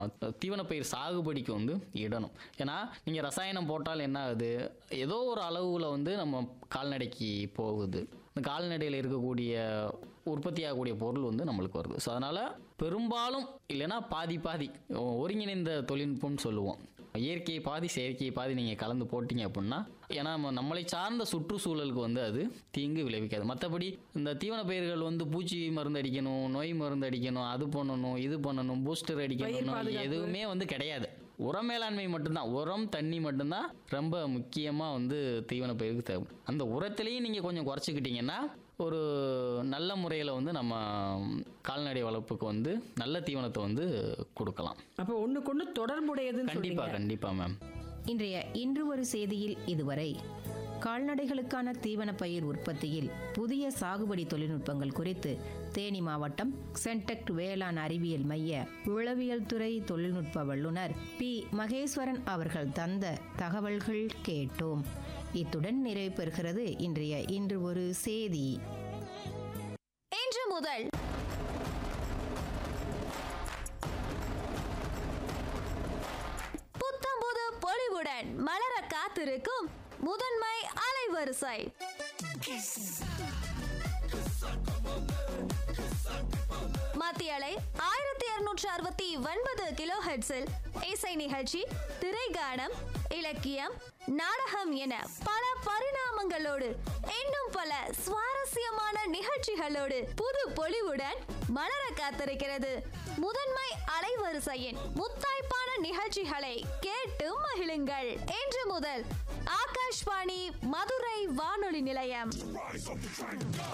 தீவனப்பயிர் சாகுபடிக்கு வந்து இடணும் ஏன்னா நீங்கள் ரசாயனம் போட்டால் என்ன ஆகுது ஏதோ ஒரு அளவில் வந்து நம்ம கால்நடைக்கு போகுது இந்த கால்நடையில் இருக்கக்கூடிய உற்பத்தி ஆகக்கூடிய பொருள் வந்து நம்மளுக்கு வருது ஸோ அதனால் பெரும்பாலும் இல்லைன்னா பாதி பாதி ஒருங்கிணைந்த தொழில்நுட்பம்னு சொல்லுவோம் இயற்கை பாதி செயற்கை பாதி நீங்கள் கலந்து போட்டிங்க அப்படின்னா ஏன்னா நம்ம நம்மளை சார்ந்த சுற்றுச்சூழலுக்கு வந்து அது தீங்கு விளைவிக்காது மற்றபடி இந்த தீவன பயிர்கள் வந்து பூச்சி மருந்து அடிக்கணும் நோய் மருந்து அடிக்கணும் அது பண்ணணும் இது பண்ணணும் பூஸ்டர் அடிக்கணும் பாதுகாப்பு. எதுவுமே வந்து கிடையாது உரம் மேலாண்மை மட்டும்தான் உரம் தண்ணி மட்டும்தான் ரொம்ப முக்கியமாக வந்து தீவன பயிருக்கு தேவை அந்த உரத்திலையும் நீங்கள் கொஞ்சம் குறைச்சிக்கிட்டீங்கன்னா ஒரு நல்ல முறையில் வந்து நம்ம கால்நடை வளர்ப்புக்கு வந்து நல்ல தீவனத்தை வந்து கொடுக்கலாம் அப்போ ஒண்ணுக்கு ஒண்ணு தொடர்புடையதுன்னு கண்டிப்பாக சொல்றீங்க கண்டிப்பாக மேம் இன்றைய இன்று ஒரு செய்தியில் இதுவரை கால்நடைகளுக்கான தீவன பயிர் உற்பத்தியில் புதிய சாகுபடி தொழில்நுட்பங்கள் குறித்து தேனி மாவட்டம் சென்டெக்ட் வேளாண் அறிவியல் மைய உளவியல் துறை தொழில்நுட்ப வல்லுநர் பி மகேஸ்வரன் அவர்கள் தந்த தகவல்கள் கேட்டோம் இத்துடன் நிறைவு பெறுகிறது இன்றைய இன்று ஒரு செய்தி இன்று முதல் புத்தம்புது பொலிவுடன் மலர காத்திருக்கும் முதன்மை அலைவரிசை மத்திய அலை ஆயிரத்தி இருநூற்று அறுபத்தி ஒன்பது கிலோ ஹெட்ஸில் இசை நிகழ்ச்சி திரைகானம் இலக்கியம் நாடகம் என பல பரிணாமங்களோடு இன்னும் பல சுவாரஸ்யமான நிகழ்ச்சிகளோடு புது பொலிவுடன் மலர காத்திருக்கிறது முதன்மை அலைவரிசையின் முத்தாய்ப்பான நிகழ்ச்சிகளை கேட்டு மகிழுங்கள் இன்று முதல் ஆகாஷ்வாணி மதுரை வானொலி நிலையம்